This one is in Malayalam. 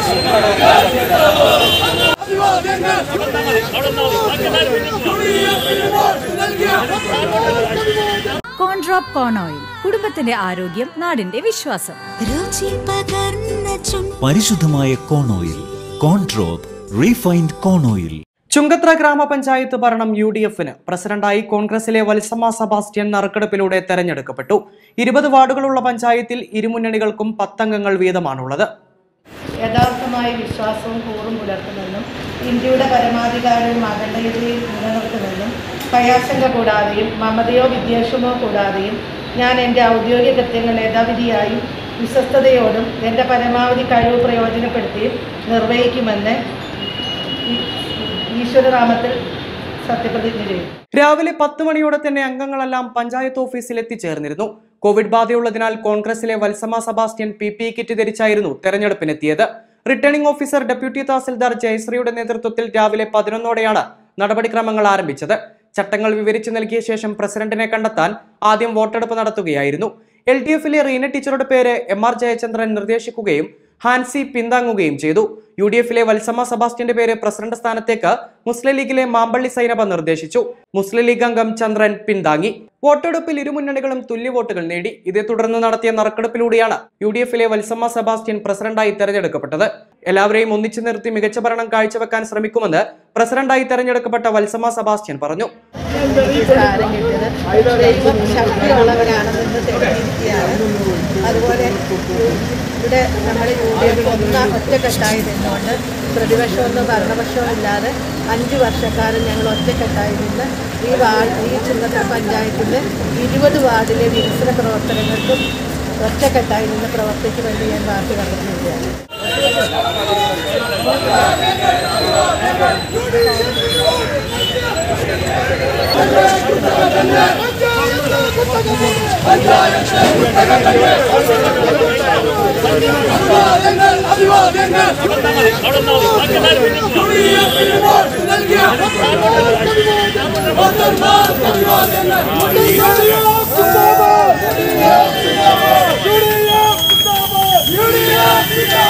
കോൺഡ്രോപ്പ് കോൺ ഓയിൽ കുടുംബത്തിന്റെ ആരോഗ്യം നാടിന്റെ വിശ്വാസം രുചി പകർന്ന ചുണ്ട് പരിശുദ്ധമായ കോൺ ഓയിൽ കോൺട്രോപ്പ് റീഫൈൻഡ് കോൺ ഓയിൽ ചുങ്കത്ര ഗ്രാമപഞ്ചായത്ത് ഭരണം യു ഡി എഫിന് പ്രസിഡന്റായി കോൺഗ്രസിലെ വത്സമ്മ സെബാസ്റ്റ്യൻ നറുക്കെടുപ്പിലൂടെ തെരഞ്ഞെടുക്കപ്പെട്ടു ഇരുപത് വാർഡുകളുള്ള പഞ്ചായത്തിൽ ഇരുമുന്നണികൾക്കും പത്തംഗങ്ങൾ വീതമാണുള്ളത് യഥാർത്ഥമായ വിശ്വാസവും കൂറും പുലർത്തുമെന്നും ഇന്ത്യയുടെ പരമാധികാരവും അഖണ്ഡതയും നിലനിർത്തുമെന്നും ഭയാശങ്ക കൂടാതെയും മമതയോ വിദ്വേഷമോ കൂടാതെയും ഞാൻ എൻ്റെ ഔദ്യോഗിക കൃത്യങ്ങൾ യഥാവിധിയായും വിശ്വസ്തയോടും എൻ്റെ പരമാവധി കഴിവ് പ്രയോജനപ്പെടുത്തിയും നിർവഹിക്കുമെന്ന് ഈ- ഈശ്വരനാമത്തിൽ സത്യപ്രതിജ്ഞ ചെയ്യും രാവിലെ പത്ത് മണിയോടെ തന്നെ അംഗങ്ങളെല്ലാം പഞ്ചായത്ത് ഓഫീസിൽ എത്തിച്ചേർന്നിരുന്നു കോവിഡ് ബാധയുള്ളതിനാൽ കോൺഗ്രസിലെ Valsamma Sebastian P P kit ധരിച്ചായിരുന്നു തെരഞ്ഞെടുപ്പിനെത്തിയത് റിട്ടേണിംഗ് ഓഫീസർ ഡെപ്യൂട്ടി തഹസിൽദാർ ജയശ്രീയുടെ നേതൃത്വത്തിൽ രാവിലെ പതിനൊന്നോടെയാണ് നടപടിക്രമങ്ങൾ ആരംഭിച്ചത് ചട്ടങ്ങൾ വിവരിച്ചു നൽകിയ ശേഷം പ്രസിഡന്റിനെ കണ്ടെത്താൻ ആദ്യം വോട്ടെടുപ്പ് നടത്തുകയായിരുന്നു എൽ ഡി എഫിലെ റീന ടീച്ചറുടെ പേര് എം ആർ ജയചന്ദ്രൻ നിർദ്ദേശിക്കുകയും ഹാൻസി പിന്താങ്ങുകയും ചെയ്തു യു ഡി എഫിലെ വത്സമ്മ സെബാസ്റ്റ്യന്റെ പേര് പ്രസിഡന്റ് സ്ഥാനത്തേക്ക് മുസ്ലിം ലീഗിലെ മാമ്പള്ളി സൈനബ നിർദ്ദേശിച്ചു മുസ്ലിം ലീഗ് അംഗം ചന്ദ്രൻ പിന്താങ്ങി വോട്ടെടുപ്പിൽ ഇരുമുന്നണികളും തുല്യ വോട്ടുകൾ നേടി ഇതേ തുടർന്ന് നടത്തിയ നറുക്കെടുപ്പിലൂടെയാണ് യു ഡി എഫിലെ വത്സമ്മ സെബാസ്റ്റ്യൻ പ്രസിഡന്റായി തെരഞ്ഞെടുക്കപ്പെട്ടത് എല്ലാവരെയും ഒന്നിച്ചു നിർത്തി മികച്ച ഭരണം കാഴ്ചവെക്കാൻ ശ്രമിക്കുമെന്ന് പ്രസിഡന്റായി തെരഞ്ഞെടുക്കപ്പെട്ട വത്സമ്മ സെബാസ്റ്റ്യൻ പറഞ്ഞു ഈ സ്ഥാനം കിട്ടിയത് ദൈവം ശക്തിയുള്ളവരാണെന്ന് തെളിയിക്കുകയാണ് അതുപോലെ ഇവിടെ നമ്മുടെ യു ഡി എഫ് ഒന്ന ഒറ്റക്കെട്ടായി നിന്നുകൊണ്ട് പ്രതിപക്ഷമൊന്നും ഭരണപക്ഷവും ഇല്ലാതെ അഞ്ച് വർഷക്കാലം ഞങ്ങൾ ഒറ്റക്കെട്ടായി നിന്ന് ഈ വാർഡ് ഈ ചുങ്കത്തറ പഞ്ചായത്തിൻ്റെ ഇരുപത് വാർഡിലെ വികസന പ്രവർത്തനങ്ങൾക്കും ഒറ്റക്കെട്ടായി നിന്ന് പ്രവർത്തിക്കുമെന്ന് ഞാൻ പാർട്ടി പറഞ്ഞിരിക്കുകയാണ് യൂണിയൻ